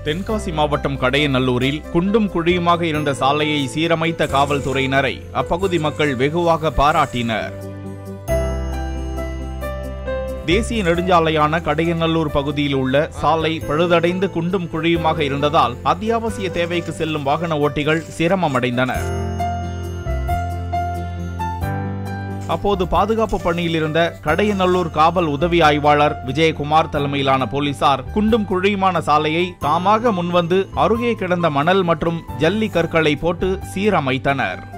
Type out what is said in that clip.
தென்காசி மாவட்டம் கடையநல்லூரில் குண்டும் குழியுமாக இருந்த சாலையை சீரமைத்த காவல்துறையினரை அப்பகுதி மக்கள் வெகுவாக பாராட்டினர் தேசிய நெடுஞ்சாலையான கடையநல்லூர் பகுதியில் உள்ள சாலை பழுதடைந்து குண்டும் குழியுமாக இருந்ததால் அத்தியாவசிய தேவைக்கு செல்லும் வாகன ஓட்டிகள் சிரமமடைந்தனர் அப்போது பாதுகாப்பு பணியில் இருந்த கடையநல்லூர் காவல் உதவி ஆய்வாளர் விஜயகுமார் தலைமையிலான போலீசார் குண்டும் குழியுமான சாலையை தாமாக முன்வந்து அருகே கிடந்த மணல் மற்றும் ஜல்லி கற்களை போட்டு சீரமைத்தனர்